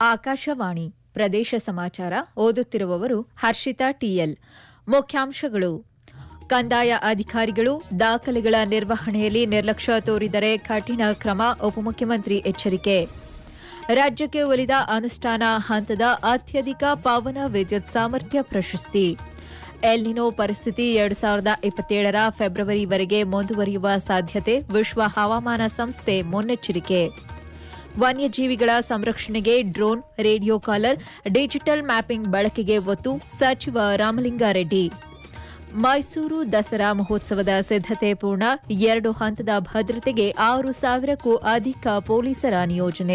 ಆಕಾಶವಾಣಿ ಪ್ರದೇಶ ಸಮಾಚಾರ ಓದುತ್ತಿರುವವರು ಹರ್ಷಿತಾ ಟಿಎಲ್ ಮುಖ್ಯಾಂಶಗಳು ಕಂದಾಯ ಅಧಿಕಾರಿಗಳು ದಾಖಲೆಗಳ ನಿರ್ವಹಣೆಯಲ್ಲಿ ನಿರ್ಲಕ್ಷ್ಯ ತೋರಿದರೆ ಕಠಿಣ ಕ್ರಮ ಉಪಮುಖ್ಯಮಂತ್ರಿ ಎಚ್ಚರಿಕೆ ರಾಜ್ಯಕ್ಕೆ ಒಲಿದ ಅನುಷ್ಠಾನ ಹಂತದ ಅತ್ಯಧಿಕ ಪವನ ವಿದ್ಯುತ್ ಸಾಮರ್ಥ್ಯ ಪ್ರಶಸ್ತಿ ಎಲ್ನಿನೋ ಪರಿಸ್ಥಿತಿ ಎರಡು ಸಾವಿರದ ಇಪ್ಪತ್ತೇಳರ ಫೆಬ್ರವರಿವರೆಗೆ ಮುಂದುವರಿಯುವ ಸಾಧ್ಯತೆ ವಿಶ್ವ ಹವಾಮಾನ ಸಂಸ್ಥೆ ಮುನ್ನೆಚ್ಚರಿಕೆ ವನ್ಯಜೀವಿಗಳ ಸಂರಕ್ಷಣೆಗೆ drone radio collar digital mapping ಬಳಕೆಗೆ ಒತ್ತು ಸಚಿವ ರಾಮಲಿಂಗಾರೆಡ್ಡಿ ಮೈಸೂರು ದಸರಾ ಮಹೋತ್ಸವದ ಸಿದ್ದತೆ ಪೂರ್ಣ ಎರಡು ಹಂತದ ಭದ್ರತೆಗೆ ಆರು ಸಾವಿರಕ್ಕೂ ಅಧಿಕ ಪೊಲೀಸರ ನಿಯೋಜನೆ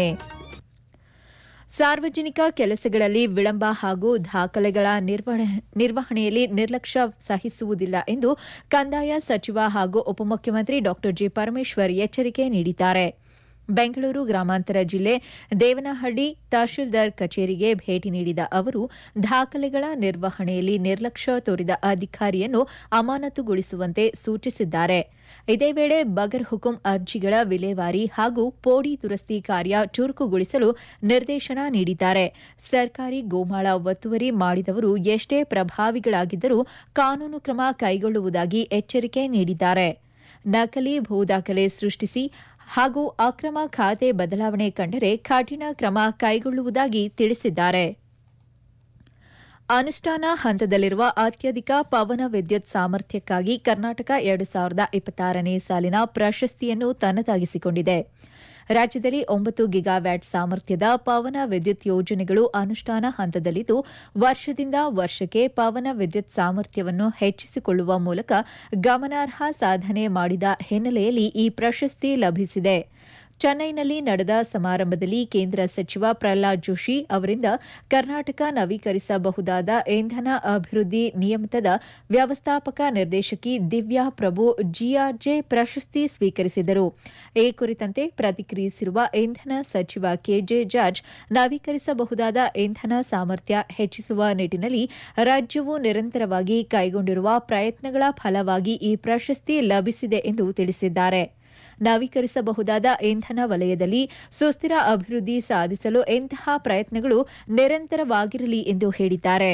ಸಾರ್ವಜನಿಕ ಕೆಲಸಗಳಲ್ಲಿ ವಿಳಂಬ ಹಾಗೂ ದಾಖಲೆಗಳ ನಿರ್ವಹಣೆಯಲ್ಲಿ ನಿರ್ಲಕ್ಷ್ಯ ಸಹಿಸುವುದಿಲ್ಲ ಎಂದು ಕಂದಾಯ ಸಚಿವ ಹಾಗೂ ಉಪಮುಖ್ಯಮಂತ್ರಿ ಡಾ ಜಿ ಪರಮೇಶ್ವರ್ ಎಚ್ಚರಿಕೆ ನೀಡಿದ್ದಾರೆ ಬೆಂಗಳೂರು ಗ್ರಾಮಾಂತರ ಜಿಲ್ಲೆ ದೇವನಹಳ್ಳಿ ತಹಶೀಲ್ದಾರ್ ಕಚೇರಿಗೆ ಭೇಟಿ ನೀಡಿದ ಅವರು ದಾಖಲೆಗಳ ನಿರ್ವಹಣೆಯಲ್ಲಿ ನಿರ್ಲಕ್ಷ್ಯ ತೋರಿದ ಅಧಿಕಾರಿಯನ್ನು ಅಮಾನತುಗೊಳಿಸುವಂತೆ ಸೂಚಿಸಿದ್ದಾರೆ ಇದೇ ವೇಳೆ ಬಗರ್ ಹುಕುಂ ಅರ್ಜಿಗಳ ವಿಲೇವಾರಿ ಹಾಗೂ ಪೋಡಿ ದುರಸ್ತಿ ಕಾರ್ಯ ಚುರುಕುಗೊಳಿಸಲು ನಿರ್ದೇಶನ ನೀಡಿದ್ದಾರೆ ಸರ್ಕಾರಿ ಗೋಮಾಳ ಒತ್ತುವರಿ ಮಾಡಿದವರು ಎಷ್ಟೇ ಪ್ರಭಾವಿಗಳಾಗಿದ್ದರೂ ಕಾನೂನು ಕ್ರಮ ಕೈಗೊಳ್ಳುವುದಾಗಿ ಎಚ್ಚರಿಕೆ ನೀಡಿದ್ದಾರೆ ನಕಲಿ ಭೂದಾಖಲೆ ಸೃಷ್ಟಿಸಿ ಹಾಗೂ ಅಕ್ರಮ ಖಾತೆ ಬದಲಾವಣೆ ಕಂಡರೆ ಕಠಿಣ ಕ್ರಮ ಕೈಗೊಳ್ಳುವುದಾಗಿ ತಿಳಿಸಿದ್ದಾರೆ ಅನುಷ್ಠಾನ ಹಂತದಲ್ಲಿರುವ ಅತ್ಯಧಿಕ ಪವನ ವಿದ್ಯುತ್ ಸಾಮರ್ಥ್ಯಕ್ಕಾಗಿ ಕರ್ನಾಟಕ ಎರಡು ಸಾವಿರದ ಇಪ್ಪತ್ತಾರನೇ ಸಾಲಿನ ಪ್ರಶಸ್ತಿಯನ್ನು ತನ್ನದಾಗಿಸಿಕೊಂಡಿದೆ ರಾಜ್ಯದಲ್ಲಿ ಒಂಬತ್ತು ಗಿಗಾವ್ಯಾಟ್ ಸಾಮರ್ಥ್ಯದ ಪವನ ವಿದ್ಯುತ್ ಯೋಜನೆಗಳು ಅನುಷ್ಠಾನ ಹಂತದಲ್ಲಿದ್ದು ವರ್ಷದಿಂದ ವರ್ಷಕ್ಕೆ ಪವನ ವಿದ್ಯುತ್ ಸಾಮರ್ಥ್ಯವನ್ನು ಹೆಚ್ಚಿಸಿಕೊಳ್ಳುವ ಮೂಲಕ ಗಮನಾರ್ಹ ಸಾಧನೆ ಮಾಡಿದ ಹಿನ್ನೆಲೆಯಲ್ಲಿ ಈ ಪ್ರಶಸ್ತಿ ಲಭಿಸಿದೆ ಚೆನ್ನೈನಲ್ಲಿ ನಡೆದ ಸಮಾರಂಭದಲ್ಲಿ ಕೇಂದ್ರ ಸಚಿವ ಪ್ರಹ್ಲಾದ್ ಜೋಶಿ ಅವರಿಂದ ಕರ್ನಾಟಕ ನವೀಕರಿಸಬಹುದಾದ ಇಂಧನ ಅಭಿವೃದ್ಧಿ ನಿಯಮಿತದ ವ್ಯವಸ್ಥಾಪಕ ನಿರ್ದೇಶಕಿ ದಿವ್ಯಾ ಪ್ರಭು ಜಿಆರ್ಜೆ ಪ್ರಶಸ್ತಿ ಸ್ವೀಕರಿಸಿದರು ಈ ಕುರಿತಂತೆ ಪ್ರತಿಕ್ರಿಯಿಸಿರುವ ಇಂಧನ ಸಚಿವ ಕೆಜೆ ಜಾರ್ಜ್ ನವೀಕರಿಸಬಹುದಾದ ಇಂಧನ ಸಾಮರ್ಥ್ಯ ಹೆಚ್ಚಿಸುವ ನಿಟ್ಟಿನಲ್ಲಿ ರಾಜ್ಯವು ನಿರಂತರವಾಗಿ ಕೈಗೊಂಡಿರುವ ಪ್ರಯತ್ನಗಳ ಫಲವಾಗಿ ಈ ಪ್ರಶಸ್ತಿ ಲಭಿಸಿದೆ ಎಂದು ತಿಳಿಸಿದ್ದಾರೆ ನವೀಕರಿಸಬಹುದಾದ ಇಂಧನ ವಲಯದಲ್ಲಿ ಸುಸ್ಥಿರ ಅಭಿವೃದ್ಧಿ ಸಾಧಿಸಲು ಇಂತಹ ಪ್ರಯತ್ನಗಳು ನಿರಂತರವಾಗಿರಲಿ ಎಂದು ಹೇಳಿದ್ದಾರೆ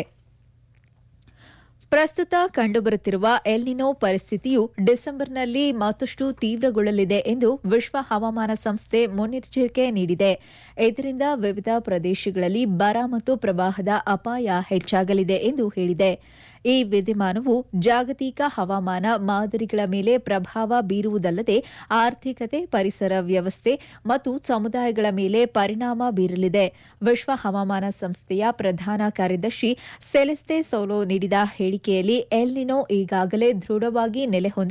ಪ್ರಸ್ತುತ ಕಂಡುಬರುತ್ತಿರುವ ಎಲ್ನಿನೋ ಪರಿಸ್ಥಿತಿಯು ಡಿಸೆಂಬರ್ನಲ್ಲಿ ಮತ್ತಷ್ಟು ತೀವ್ರಗೊಳ್ಳಲಿದೆ ಎಂದು ವಿಶ್ವ ಹವಾಮಾನ ಸಂಸ್ಥೆ ಮುನ್ನೆಚ್ಚರಿಕೆ ನೀಡಿದೆ ಇದರಿಂದ ವಿವಿಧ ಪ್ರದೇಶಗಳಲ್ಲಿ ಬರ ಮತ್ತು ಪ್ರವಾಹದ ಅಪಾಯ ಹೆಚ್ಚಾಗಲಿದೆ ಎಂದು ಹೇಳಿದೆ ಈ ವಿದ್ಯಮಾನವು ಜಾಗತಿಕ ಹವಾಮಾನ ಮಾದರಿಗಳ ಮೇಲೆ ಪ್ರಭಾವ ಬೀರುವುದಲ್ಲದೆ ಆರ್ಥಿಕತೆ ಪರಿಸರ ವ್ಯವಸ್ಥೆ ಮತ್ತು ಸಮುದಾಯಗಳ ಮೇಲೆ ಪರಿಣಾಮ ಬೀರಲಿದೆ ವಿಶ್ವ ಹವಾಮಾನ ಸಂಸ್ಥೆಯ ಪ್ರಧಾನ ಕಾರ್ಯದರ್ಶಿ ಸೆಲೆಸ್ತೆ ಸೋಲೋ ನೀಡಿದ ಹೇಳಿಕೆಯಲ್ಲಿ ಎಲ್ನಿನೋ ಈಗಾಗಲೇ ದೃಢವಾಗಿ ನೆಲೆ